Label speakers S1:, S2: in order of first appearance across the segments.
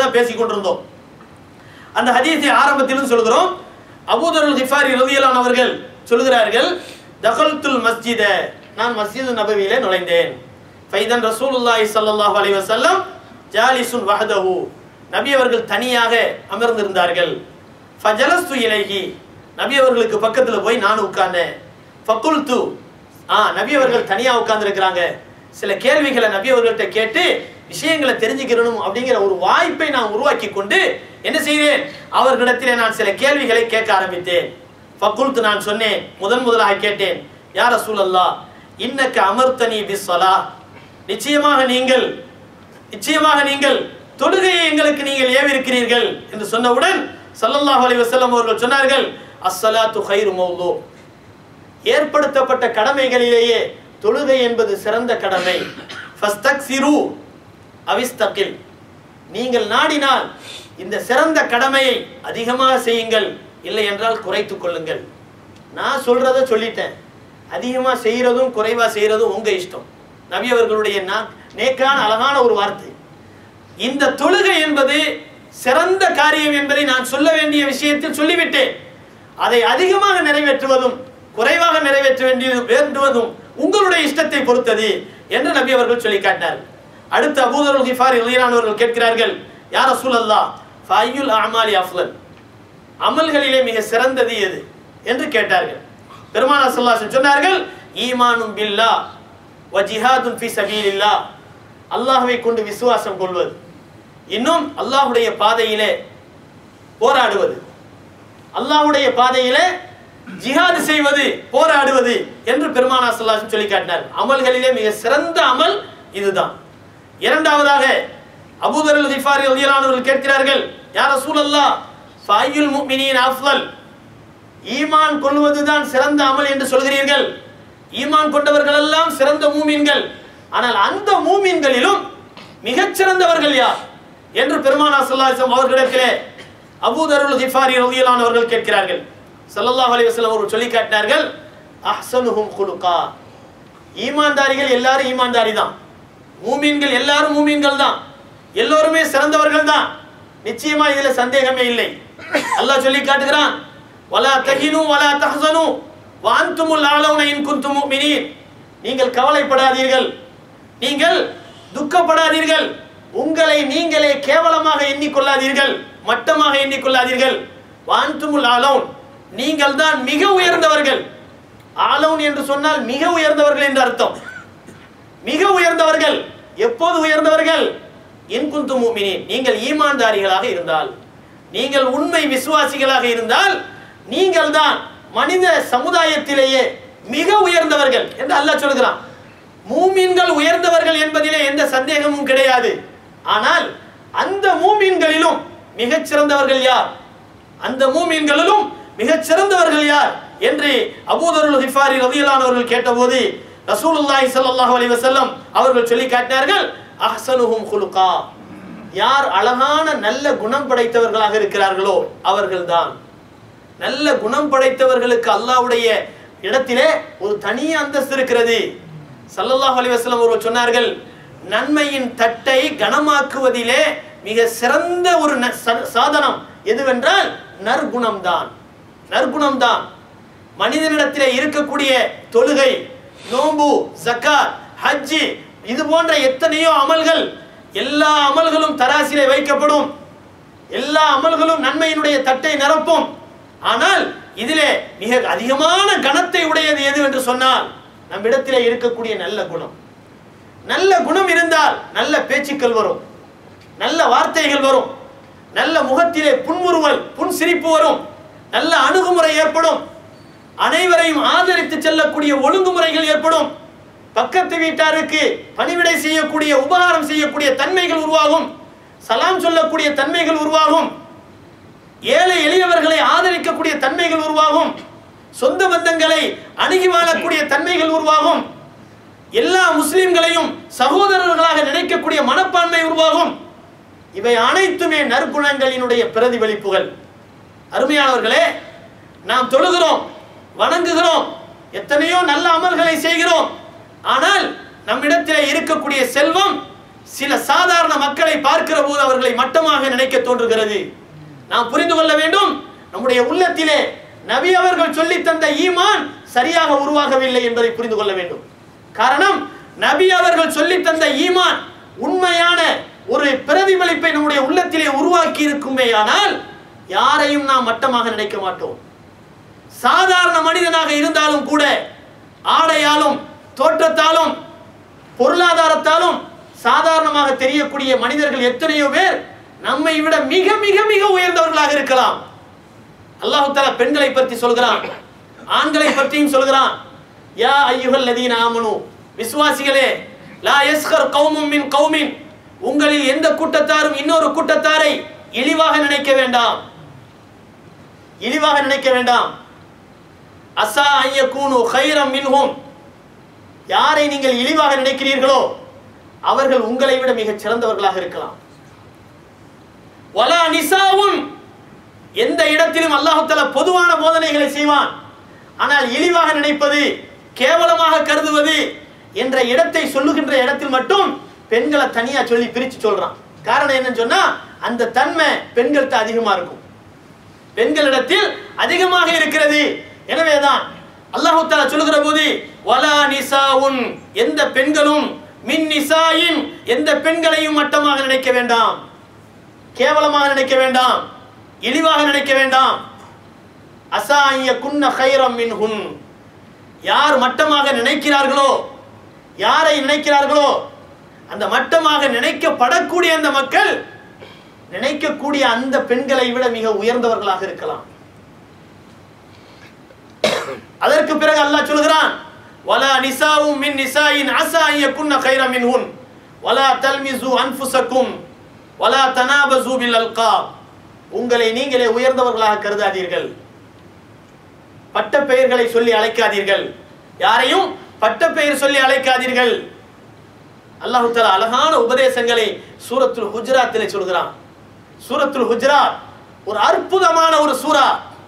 S1: தான் பேசிக் கொண்டிருந்தோம் அந்த ஹதீஸை ஆரம்பத்திலும் சொல்கிறோம் அபூதருல் கிஃபாரி ரலியல்லாஹு அவர்கள் சொல்கிறார்கள் தகல்துல் மஸ்ஜித நான் மஸ்ஜித் நபவியிலே நுழைந்தேன் ஃபைதன் ரசூலுல்லாஹி ஸல்லல்லாஹு அலைஹி வஸல்லம் ஜாலிசுன் வஹதஹு நபி அவர்கள் தனியாக அமர்ந்திருந்தார்கள் ஃபஜலஸ்து இலைஹி நபி அவர்களுக்கு பக்கத்துல போய் நான் உட்கார்ந்தேன் ஃபகுல்து ஆ நபி அவர்கள் தனியா உட்கார்ந்திருக்கிறாங்க சில கேள்விகளை நபி அவர்கள்ட்ட கேட்டு விஷயங்களை தெரிஞ்சுக்கிறணும் அப்படிங்கிற ஒரு வாய்ப்பை நான் உருவாக்கி கொண்டு என்ன செய்தேன் அவர்களிடத்திலே நான் சில கேள்விகளை கேட்க ஆரம்பித்தேன் ஃபக்குல்த்து நான் சொன்னேன் முதன் முதலாக கேட்டேன் யார் ரசூலல்லா இன்னக்க அமர்த்தனி பிஸ்ஸலா நிச்சயமாக நீங்கள் நிச்சயமாக நீங்கள் தொழுகையை எங்களுக்கு நீங்கள் ஏவிருக்கிறீர்கள் என்று சொன்னவுடன் ஸல்லல்லாஹு அலைஹி வஸல்லம் அவர்கள் சொன்னார்கள் அஸ்ஸலாத்து கைரு மௌலூ ஏற்படுத்தப்பட்ட கடமைகளிலேயே தொழுகை என்பது சிறந்த கடமை ஃபஸ்தக்சிரு அவிஸ்தகில் நீங்கள் நாடினால் இந்த சிறந்த கடமையை அதிகமாக செய்யுங்கள் இல்லை என்றால் குறைத்துக் கொள்ளுங்கள் நான் சொல்றத சொல்லிட்டேன் அதிகமா செய்யறதும் குறைவா செய்யறதும் உங்க இஷ்டம் நபி அவர்களுடைய நா- நேக்கான அழகான ஒரு வார்த்தை இந்த தொழுகை என்பது சிறந்த காரியம் என்பதை நான் சொல்ல வேண்டிய விஷயத்தில் சொல்லிவிட்டேன் அதை அதிகமாக நிறைவேற்றுவதும் குறைவாக நிறைவேற்ற வேண்டியது வேண்டுவதும் உங்களுடைய இஷ்டத்தை பொறுத்தது என்று நபி அவர்கள் சொல்லி காட்டினார் அடுத்து அபூதருல் கிஃபார் அவர்கள் கேட்கிறார்கள் யார் ரசூலல்லா ஃபையுல் அமாலி அஃலல் அமல்களிலே மிக சிறந்தது எது என்று கேட்டார்கள் பெருமானா ஸல்லல்லாஹு சொன்னார்கள் ஈமானும் பில்லா வ ஜிஹாதுன் ஃபீ சபீலில்லா அல்லாஹ்வை கொண்டு விசுவாசம் கொள்வது இன்னும் அல்லாஹ்வுடைய பாதையிலே போராடுவது அல்லாஹ்வுடைய பாதையிலே ஜிஹாது செய்வது போராடுவது என்று பெருமானா ஸல்லல்லாஹு சொல்லி காட்டினார் அமல்களிலே மிக சிறந்த அமல் இதுதான் இரண்டாவதாக அபூதர் கிஃபாரி ரலியல்லாஹு அவர்கள் கேட்கிறார்கள் யார் ரசூலல்லாஹ் ஃபையுல் முஃமினீன் அஃதல் ஈமான் கொள்வதுதான் சிறந்த அமல் என்று சொல்கிறீர்கள் ஈமான் கொண்டவர்கள் எல்லாம் சிறந்த மூமீன்கள் ஆனால் அந்த மூமீன்களிலும் மிகச் சிறந்தவர்கள் யார் என்று பெருமானா ஸல்லல்லாஹு அவர்களிடத்திலே அபூதருல் கிஃபாரி ரலியல்லாஹு அவர்கள் கேட்கிறார்கள் ஸல்லல்லாஹு அலைஹி வஸல்லம் அவர்கள் சொல்லி காட்டினார்கள் அஹ்சனுஹும் குலுகா ஈமான்தாரிகள் எல்லாரும் ஈமான்தாரி தான் மூமீன்கள் எல்லாரும் மூமீன்கள் தான் எல்லோருமே சிறந்தவர்கள் தான் நிச்சயமா இதுல சந்தேகமே இல்லை அல்லாஹ் சொல்லி காட்டுகிறான் வலா தஹினு வலா தஹ்சனு வான்துமுல் ஆலவுன இன் குன்தும் முஃமினீன் நீங்கள் கவலைப்படாதீர்கள் நீங்கள் துக்கப்படாதீர்கள் உங்களை நீங்களே கேவலமாக எண்ணிக்கொள்ளாதீர்கள் மட்டமாக எண்ணிக்கொள்ளாதீர்கள் வான்துமுல் ஆலவுன் நீங்கள் தான் மிக உயர்ந்தவர்கள் ஆலவுன் என்று சொன்னால் மிக உயர்ந்தவர்கள் என்று அர்த்தம் மிக உயர்ந்தவர்கள் எப்போது உயர்ந்தவர்கள் இன் குந்து மூமினின் நீங்கள் ஈமான்தாரிகளாக இருந்தால் நீங்கள் உண்மை விசுவாசிகளாக இருந்தால் நீங்கள் தான் மனித சமுதாயத்திலேயே மிக உயர்ந்தவர்கள் என்று அல்லாஹ் சொல்கிறான் மூமின்கள் உயர்ந்தவர்கள் என்பதிலே எந்த சந்தேகமும் கிடையாது ஆனால் அந்த மூமின்களிலும் மிகச் சிறந்தவர்கள் யார் அந்த மூமின்களிலும் மிகச் சிறந்தவர்கள் யார் என்று அபூதருல் ஹிஃபாரி ரலியல்லாஹு அவர்கள் கேட்டபோது ரசூலுல்லாஹி ஸல்லல்லாஹு அலைஹி வஸல்லம் அவர்கள் சொல்லி காட்டினார்கள் அஹ்சனுஹும் குலுகா யார் அழகான நல்ல குணம் படைத்தவர்களாக இருக்கிறார்களோ அவர்கள்தான் நல்ல குணம் படைத்தவர்களுக்கு அல்லாஹ்வுடைய இடத்திலே ஒரு தனி அந்தஸ்து இருக்கிறது ஸல்லல்லாஹு அலைஹி வஸல்லம் அவர்கள் சொன்னார்கள் நன்மையின் தட்டை கனமாக்குவதிலே மிக சிறந்த ஒரு ந- ச- சாதனம் எதுவென்றால் நற்குணம்தான் நற்குணம்தான் மனிதனிடத்திலே இருக்கக்கூடிய தொழுகை நோன்பு ஜக்காத் ஹஜ்ஜி இது போன்ற எத்தனையோ அமல்கள் எல்லா அமல்களும் தராசிலே வைக்கப்படும் எல்லா அமல்களும் நன்மையினுடைய தட்டை நிரப்பும் ஆனால் இதிலே மிக அதிகமான கணத்தை உடையது எது என்று சொன்னால் நம்மிடத்திலே இருக்கக்கூடிய நல்ல குணம் நல்ல குணம் இருந்தால் நல்ல பேச்சுக்கள் வரும் நல்ல வார்த்தைகள் வரும் நல்ல முகத்திலே புன்முறுவல் புன் சிரிப்பு வரும் நல்ல அணுகுமுறை ஏற்படும் அனைவரையும் ஆதரித்து செல்லக்கூடிய ஒழுங்குமுறைகள் ஏற்படும் பக்கத்து வீட்டாருக்கு பணிவிடை செய்யக்கூடிய உபகாரம் செய்யக்கூடிய தன்மைகள் உருவாகும் சலாம் சொல்லக்கூடிய தன்மைகள் உருவாகும் ஏழை எளியவர்களை ஆதரிக்கக்கூடிய தன்மைகள் உருவாகும் சொந்த பந்தங்களை அணுகி வாழக்கூடிய தன்மைகள் உருவாகும் எல்லா முஸ்லிம்களையும் சகோதரர்களாக நினைக்கக்கூடிய மனப்பான்மை உருவாகும் இவை அனைத்துமே நற்குணங்களினுடைய பிரதிபலிப்புகள் அருமையானவர்களே நாம் தொழுகிறோம் வணங்குகிறோம் எத்தனையோ நல்ல அமல்களை செய்கிறோம் ஆனால் நம்மிடத்திலே இருக்கக்கூடிய செல்வம் சில சாதாரண மக்களை பார்க்கிற போது அவர்களை மட்டமாக நினைக்க தோன்றுகிறது நாம் புரிந்து கொள்ள வேண்டும் நம்முடைய உள்ளத்திலே நபி அவர்கள் சொல்லித் தந்த ஈமான் சரியாக உருவாகவில்லை என்பதை புரிந்து கொள்ள வேண்டும் காரணம் நபி அவர்கள் சொல்லித் தந்த ஈமான் உண்மையான ஒரு பிரதிபலிப்பை நம்முடைய உள்ளத்திலே உருவாக்கி இருக்குமேயானால் யாரையும் நாம் மட்டமாக நினைக்க மாட்டோம் சாதாரண மனிதனாக இருந்தாலும் கூட ஆடையாலும் தோற்றத்தாலும் பொருளாதாரத்தாலும் சாதாரணமாக தெரியக்கூடிய மனிதர்கள் எத்தனையோ பேர் நம்மை விட மிக மிக மிக உயர்ந்தவர்களாக இருக்கலாம் அல்லாஹு தஆலா பெண்களை பற்றி சொல்கிறான் ஆண்களை பற்றியும் சொல்கிறான் யா ஐயுகல் லதீன ஆமனு விசுவாசிகளே லா யஸ்கர் கௌமும் மின் கௌமின் உங்களில் எந்த கூட்டத்தாரும் இன்னொரு கூட்டத்தாரை இழிவாக நினைக்க வேண்டாம் இழிவாக நினைக்க வேண்டாம் அசா ஐயக்கூனு ஹைரம் மின்ஹும் யாரை நீங்கள் இழிவாக நினைக்கிறீர்களோ அவர்கள் உங்களை விட மிகச் சிறந்தவர்களாக இருக்கலாம் வலா நிசாவும் எந்த இடத்திலும் அல்லாஹ் தஆலா பொதுவான போதனைகளை செய்வான் ஆனால் இழிவாக நினைப்பது கேவலமாக கருதுவது என்ற இடத்தை சொல்லுகின்ற இடத்தில் மட்டும் பெண்களை தனியா சொல்லி பிரிச்சு சொல்றான் காரணம் என்னன்னு சொன்னா அந்த தன்மை பெண்கள்கிட்ட அதிகமா இருக்கும் பெண்களிடத்தில் அதிகமாக இருக்கிறது எனவேதான் அல்லாஹு தஆலா சொல்லுகிற போது வலா நிசாவுன் எந்த பெண்களும் மின் நிசாயின் எந்த பெண்களையும் மட்டமாக நினைக்க வேண்டாம் கேவலமாக நினைக்க வேண்டாம் இழிவாக நினைக்க வேண்டாம் அசாய குன்ன ஹைரம் மின்ஹுன் யார் மட்டமாக நினைக்கிறார்களோ யாரை நினைக்கிறார்களோ அந்த மட்டமாக நினைக்கப்படக்கூடிய அந்த மக்கள் நினைக்கக்கூடிய அந்த பெண்களை விட மிக உயர்ந்தவர்களாக இருக்கலாம் அதற்கு பிறகு அல்லாஹ் சொல்கிறான் வலா நிசாவும் மின் நிசாயின் அசா யகுன்ன கைர மின்ஹுன் வலா தல்மிசு அன்ஃபுசக்கும் வலா தனாபசு பில் அல்காப் உங்களை நீங்களே உயர்ந்தவர்களாக கருதாதீர்கள் பட்ட பெயர்களை சொல்லி அழைக்காதீர்கள் யாரையும் பட்ட பெயர் சொல்லி அழைக்காதீர்கள் அல்லாஹு தஆலா அழகான உபதேசங்களை சூரத்துல் ஹுஜராத்திலே சொல்கிறான் சூரத்துல் ஹுஜராத் ஒரு அற்புதமான ஒரு சூரா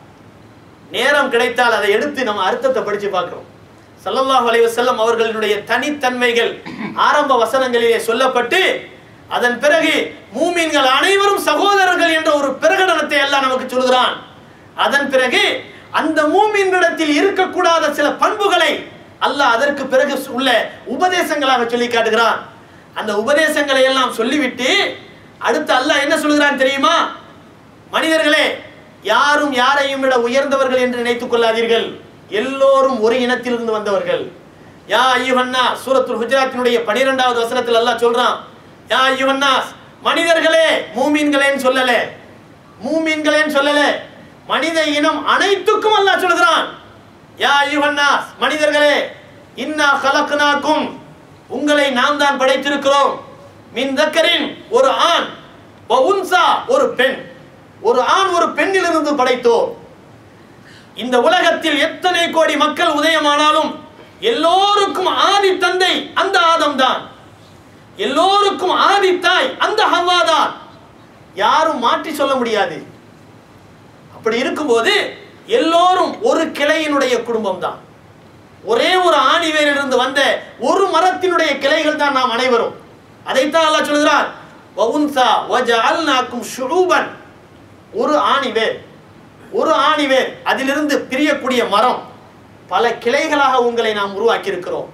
S1: நேரம் கிடைத்தால் அதை எடுத்து நம்ம அர்த்தத்தை படிச்சு பார்க்கிறோம் ஸல்லல்லாஹு அலைஹி வஸல்லம் அவர்களுடைய தனித்தன்மைகள் ஆரம்ப வசனங்களிலே சொல்லப்பட்டு அதன் பிறகு மூமின்கள் அனைவரும் சகோதரர்கள் என்ற ஒரு பிரகடனத்தை எல்லாம் நமக்கு சொல்கிறான் அதன் பிறகு அந்த மூமின்களிடத்தில் இருக்கக்கூடாத சில பண்புகளை அல்லாஹ் அதற்கு பிறகு உள்ள உபதேசங்களாக சொல்லி காட்டுகிறான் அந்த உபதேசங்களை எல்லாம் சொல்லிவிட்டு அடுத்து அல்லாஹ் என்ன சொல்கிறான் தெரியுமா மனிதர்களே யாரும் யாரையும் விட உயர்ந்தவர்கள் என்று நினைத்துக் கொள்ளாதீர்கள் எல்லோரும் ஒரு இனத்திலிருந்து வந்தவர்கள் யா ஐயுஹன்னா சூரத்துல் ஹுஜராத்தினுடைய 12வது வசனத்தில் அல்லாஹ் சொல்றான் யா ஐயுஹன்னாஸ் மனிதர்களே மூமீன்களேன்னு சொல்லல மூமீன்களேன்னு சொல்லல மனித இனம் அனைத்துக்கும் அல்லாஹ் சொல்கிறான் யா ஐயுஹன்னாஸ் மனிதர்களே இன்னா கலக்னாக்கும் உங்களை நாம் தான் படைத்திருக்கிறோம் மின் தக்கரின் ஒரு ஆண் வ உன்சா ஒரு பெண் ஒரு ஆண் ஒரு பெண்ணிலிருந்து படைத்தோம் இந்த உலகத்தில் எத்தனை கோடி மக்கள் உதயமானாலும் எல்லோருக்கும் ஆதி தந்தை அந்த ஆதம் தான் எல்லோருக்கும் ஆதி தாய் அந்த ஹவ்வா தான் யாரும் மாற்றி சொல்ல முடியாது அப்படி இருக்கும்போது எல்லோரும் ஒரு கிளையினுடைய குடும்பம் தான் ஒரே ஒரு ஆணிவேரிலிருந்து வந்த ஒரு மரத்தினுடைய கிளைகள் தான் நாம் அனைவரும் அதைத்தான் அல்லாஹ் சொல்கிறார் வஉன்சா வஜஅல்நாக்கும் ஷுஊபன் ஒரு ஆணிவேர் ஒரு ஆணிவேர் அதிலிருந்து பிரியக்கூடிய மரம் பல கிளைகளாக உங்களை நாம் உருவாக்கி இருக்கிறோம்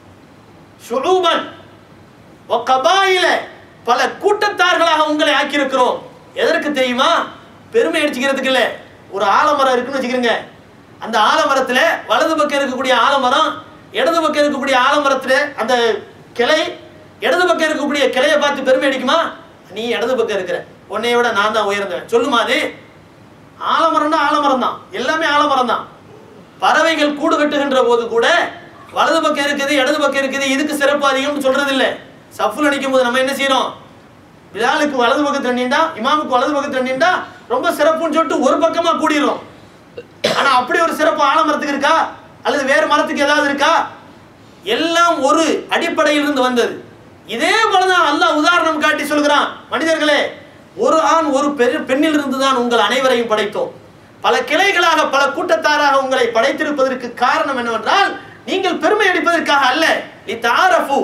S1: ஷுஊபன் வகபாயில பல கூட்டத்தார்களாக உங்களை ஆக்கியிருக்கிறோம் எதற்கு தெரியுமா பெருமை அடிச்சுக்கிறதுக்கு இல்ல ஒரு ஆலமரம் இருக்குன்னு வச்சுக்கிறீங்க அந்த ஆலமரத்துல வலது பக்கம் இருக்கக்கூடிய ஆலமரம் இடது பக்கம் இருக்கக்கூடிய ஆலமரத்துல அந்த கிளை இடது பக்கம் இருக்கக்கூடிய கிளையை பார்த்து பெருமை அடிக்குமா நீ இடது பக்கம் இருக்கிற உன்னைய விட நான் தான் உயர்ந்தவன் சொல்லுமா அது ஆலமரம்னா ஆலமரம் தான் எல்லாமே ஆலமரம் தான் பறவைகள் கூடு கட்டுகின்ற போது கூட வலது பக்கம் இருக்குது இடது பக்கம் இருக்குது இதுக்கு சிறப்பு அதிகம்னு சொல்றது இல்ல சஃபுல் அடிக்கும் போது நம்ம என்ன செய்யறோம் பிலாலுக்கு வலது பக்கத்துல நின்றா இமாமுக்கு வலது பக்கத்துல நின்றா ரொம்ப சிறப்புன்னு சொல்லிட்டு ஒரு பக்கமா கூடிரும் ஆனா அப்படி ஒரு சிறப்பு ஆலமரத்துக்கு இருக்கா அல்லது வேறு மரத்துக்கு ஏதாவது இருக்கா எல்லாம் ஒரு அடிப்படையில் இருந்து வந்தது இதே போலதான் அல்லாஹ் உதாரணம் காட்டி சொல்கிறான் மனிதர்களே ஒரு ஆண் ஒரு பெரு பெண்ணில் இருந்து தான் உங்கள் அனைவரையும் படைத்தோம் பல கிளைகளாக பல கூட்டத்தாராக உங்களை படைத்திருப்பதற்கு காரணம் என்னவென்றால் நீங்கள் பெருமை அடிப்பதற்காக அல்ல இத்தாரஃபு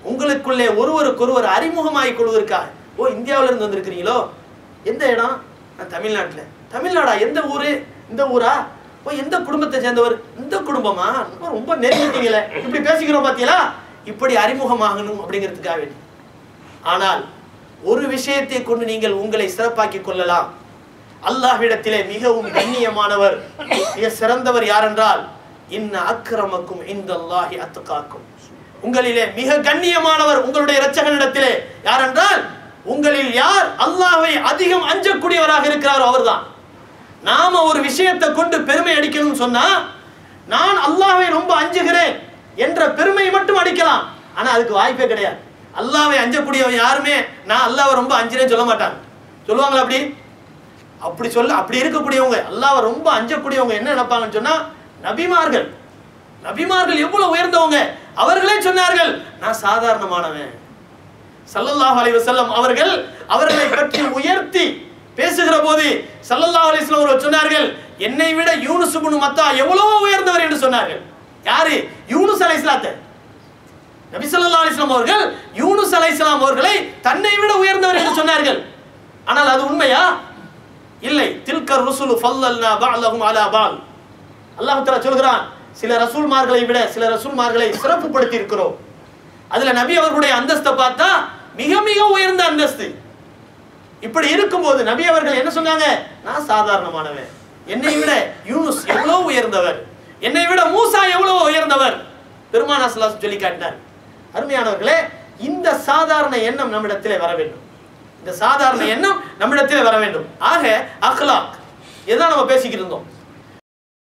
S1: உங்களுக்குள்ளே ஒருவருக்கொருவர் அறிமுகமாகிக் கொள்வதற்காக ஓ இந்தியாவுல இருந்து வந்திருக்கிறீங்களோ எந்த இடம் நான் தமிழ்நாட்டுல தமிழ்நாடா எந்த ஊரு இந்த ஊரா ஓ எந்த குடும்பத்தை சேர்ந்தவர் இந்த குடும்பமா ரொம்ப- ரொம்ப நெருங்கிட்டீங்களே இப்படி பேசிக்கிறோம் பாத்தீங்களா இப்படி அறிமுகமாகணும் அப்படிங்கிறதுக்காக வேண்டி ஆனால் ஒரு விஷயத்தை கொண்டு நீங்கள் உங்களை சிறப்பாக்கிக் கொள்ளலாம் அல்லாஹ்விடத்திலே மிகவும் கண்ணியமானவர் மிக சிறந்தவர் யாரென்றால் இன்ன அக்கிரமக்கும் இந்த அல்லாஹி அத்துக்காக்கும் உங்களிலே மிக கண்ணியமானவர் உங்களுடைய இரட்சகனிடத்திலே யாரென்றால் உங்களில் யார் அல்லாஹ்வை அதிகம் அஞ்சக்கூடியவராக இருக்கிறாரோ அவர்தான் நாம ஒரு விஷயத்தை கொண்டு பெருமை அடிக்கணும்னு சொன்னா நான் அல்லாஹ்வை ரொம்ப அஞ்சுகிறேன் என்ற பெருமை மட்டும் அடிக்கலாம் ஆனா அதுக்கு வாய்ப்பே கிடையாது அல்லாஹ்வை அஞ்சக்கூடியவன் யாருமே நான் அல்லாஹ்வை ரொம்ப அஞ்சுறேன்னு சொல்ல மாட்டாங்க சொல்லுவாங்களா அப்படி அப்படி சொல்ல அப்படி இருக்கக்கூடியவங்க அல்லாஹ்வை ரொம்ப அஞ்சக்கூடியவங்க என்ன நினைப்பாங்கன்னு சொன்னா நபிமார்கள் நபிமார்கள் எவ்வளவு உயர்ந்தவங்க அவர்களே சொன்னார்கள் நான் சாதாரணமானவன் சல்லல்லாஹு அலைஹி வஸல்லம் அவர்கள் அவர்களை பற்றி உயர்த்தி பேசுகிற போது சல்லல்லாஹு அலைஹி வஸல்லம் அவர்கள் சொன்னார்கள் என்னை விட யூனுஸ் இப்னு மத்தா எவ்வளவோ உயர்ந்தவர் என்று சொன்னார்கள் யாரு யூனுஸ் அலைஹிஸ்ஸலாத்தை நபி ஸல்லல்லாஹு அலைஹி வஸல்லம் அவர்கள் யூனுஸ் அலைஹிஸ்ஸலாம் அவர்களை தன்னை விட உயர்ந்தவர் என்று சொன்னார்கள் ஆனால் அது உண்மையா இல்லை தில்கர் ருசுலு ஃபல்லல்னா பஅலஹும் அலா பால் அல்லாஹ் தஆலா சொல்கிறான் சில ரசூல்மார்களை விட சில ரசூல்மார்களை சிறப்புப்படுத்தி இருக்கிறோம் அதுல நபி அவர்களுடைய அந்தஸ்தை பார்த்தா மிக மிக உயர்ந்த அந்தஸ்து இப்படி இருக்கும்போது நபி அவர்கள் என்ன சொன்னாங்க நான் சாதாரணமானவன் என்னை விட யூனுஸ் எவ்வளவு உயர்ந்தவர் என்னை விட மூசா எவ்வளவு உயர்ந்தவர் பெருமானா ஸல்லல்லாஹு சொல்லி காட்டினார் அருமையானவர்களே இந்த சாதாரண எண்ணம் நம்மிடத்திலே வர வேண்டும் இந்த சாதாரண எண்ணம் நம்மிடத்திலே வர வேண்டும் ஆக அஹ்லாக் இதுதான் நம்ம பேசிக்கிட்டு இருந்தோம்